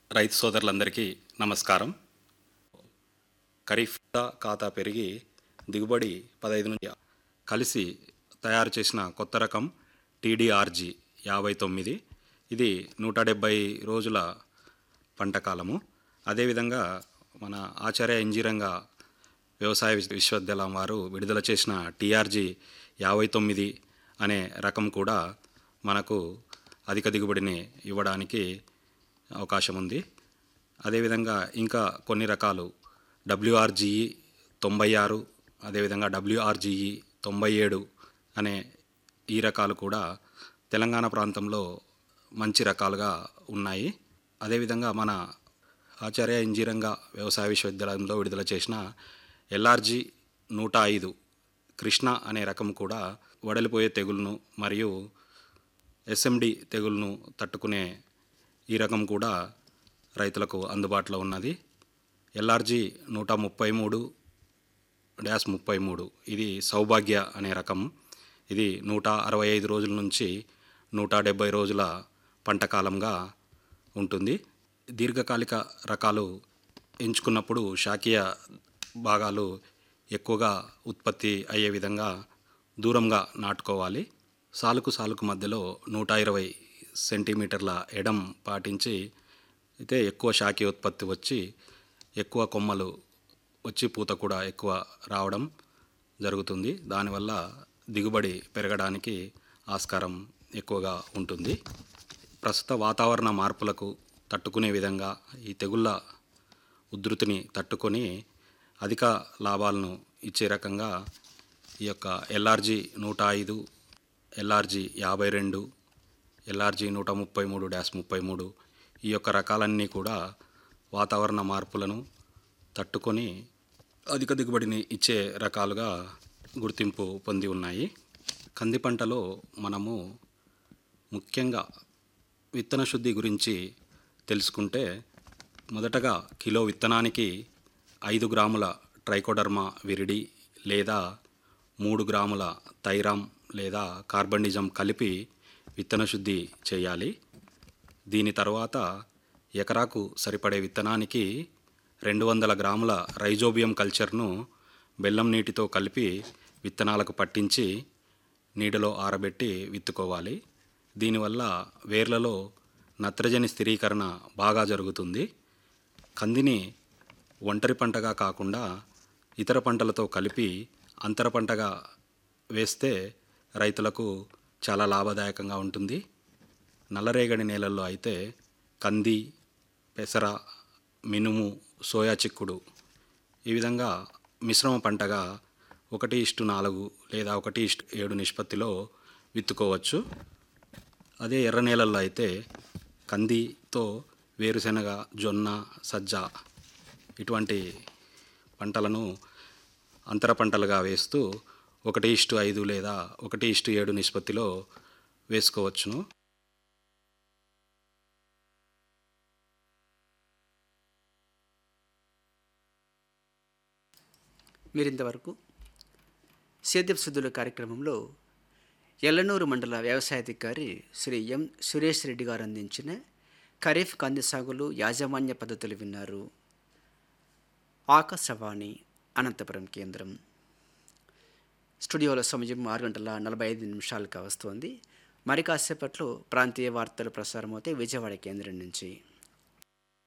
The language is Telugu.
రైతు సోదరులందరికీ నమస్కారం ఖరీఫ్ ఖాతా పెరిగి దిగుబడి పదహైదు నుంచి కలిసి తయారు చేసిన కొత్త రకం టీడీఆర్జీ యాభై తొమ్మిది ఇది నూట డెబ్బై రోజుల పంట కాలము అదేవిధంగా మన ఆచార్య ఇంజనీరింగ వ్యవసాయ విశ్వ- విశ్వవిద్యాలయం వారు విడుదల చేసిన టీఆర్జీ యాభై తొమ్మిది అనే రకం కూడా మనకు అధిక దిగుబడిని ఇవ్వడానికి అవకాశం ఉంది అదేవిధంగా ఇంకా కొన్ని రకాలు డబ్ల్యూఆర్జీఈ తొంభై ఆరు అదేవిధంగా డబ్ల్యూఆర్జీఈ తొంభై ఏడు అనే ఈ రకాలు కూడా తెలంగాణ ప్రాంతంలో మంచి రకాలుగా ఉన్నాయి అదేవిధంగా మన ఆచార్య ఇంజనీరింగ వ్యవసాయ విశ్వవిద్యాలయంలో విడుదల చేసిన ఎల్ఆర్జీ నూట ఐదు కృష్ణ అనే రకం కూడా వడలిపోయే తెగులును మరియు ఎస్ఎండి తెగులును తట్టుకునే ఈ రకం కూడా రైతులకు అందుబాటులో ఉన్నది ఎల్ఆర్జీ నూట ముప్పై మూడు డ్యాష్ ముప్పై మూడు ఇది సౌభాగ్య అనే రకం ఇది నూట అరవై ఐదు రోజుల నుంచి నూట డెబ్బై రోజుల పంట కాలంగా ఉంటుంది దీర్ఘకాలిక రకాలు ఎంచుకున్నప్పుడు శాఖీయ భాగాలు ఎక్కువగా ఉత్పత్తి అయ్యే విధంగా దూరంగా నాటుకోవాలి సాలుకు సాలుకు మధ్యలో నూట ఇరవై సెంటీమీటర్ల ఎడం పాటించి అయితే ఎక్కువ శాఖీయ ఉత్పత్తి వచ్చి ఎక్కువ కొమ్మలు వచ్చి పూత కూడా ఎక్కువ రావడం జరుగుతుంది దానివల్ల దిగుబడి పెరగడానికి ఆస్కారం ఎక్కువగా ఉంటుంది ప్రస్తుత వాతావరణ మార్పులకు తట్టుకునే విధంగా ఈ తెగుళ్ళ ఉధృతిని తట్టుకొని అధిక లాభాలను ఇచ్చే రకంగా ఈ యొక్క ఎల్ఆర్జీ నూట ఐదు ఎల్ఆర్జీ యాభై రెండు ఎల్ఆర్జీ నూట ముప్పై మూడు డ్యాష్ ముప్పై మూడు ఈ యొక్క రకాలన్నీ కూడా వాతావరణ మార్పులను తట్టుకొని అధిక దిగుబడిని ఇచ్చే రకాలుగా గుర్తింపు పొంది ఉన్నాయి కంది పంటలో మనము ముఖ్యంగా విత్తన శుద్ధి గురించి తెలుసుకుంటే మొదటగా కిలో విత్తనానికి ఐదు గ్రాముల ట్రైకోడర్మా విరిడి లేదా మూడు గ్రాముల థైరామ్ లేదా కార్బండిజం కలిపి విత్తన శుద్ధి చేయాలి దీని తర్వాత ఎకరాకు సరిపడే విత్తనానికి రెండు వందల గ్రాముల రైజోబియం కల్చర్ను బెల్లం నీటితో కలిపి విత్తనాలకు పట్టించి నీడలో ఆరబెట్టి విత్తుకోవాలి దీనివల్ల వేర్లలో నత్రజని స్థిరీకరణ బాగా జరుగుతుంది కందిని ఒంటరి పంటగా కాకుండా ఇతర పంటలతో కలిపి అంతర పంటగా వేస్తే రైతులకు చాలా లాభదాయకంగా ఉంటుంది నల్లరేగడి నేలల్లో అయితే కంది పెసర మినుము సోయా చిక్కుడు ఈ విధంగా మిశ్రమ పంటగా ఒకటి ఇష్టు నాలుగు లేదా ఒకటి ఇష్టు ఏడు నిష్పత్తిలో విత్తుకోవచ్చు అదే ఎర్ర నేలల్లో అయితే కందితో వేరుశెనగ జొన్న సజ్జ ఇటువంటి పంటలను అంతర పంటలుగా వేస్తూ ఒకటి ఇష్టు ఐదు లేదా ఒకటి ఇష్టు ఏడు నిష్పత్తిలో వేసుకోవచ్చును మీరింతవరకు సేద్యపు శుద్ధుల కార్యక్రమంలో ఎల్లనూరు మండల వ్యవసాయాధికారి శ్రీ ఎం సురేష్ రెడ్డి గారు అందించిన ఖరీఫ్ కంది సాగులు యాజమాన్య పద్ధతులు విన్నారు ఆకాశవాణి అనంతపురం కేంద్రం స్టూడియోలో సమయం ఆరు గంటల నలభై ఐదు నిమిషాలుగా వస్తోంది మరి కాసేపట్లో ప్రాంతీయ వార్తలు ప్రసారమవుతాయి విజయవాడ కేంద్రం నుంచి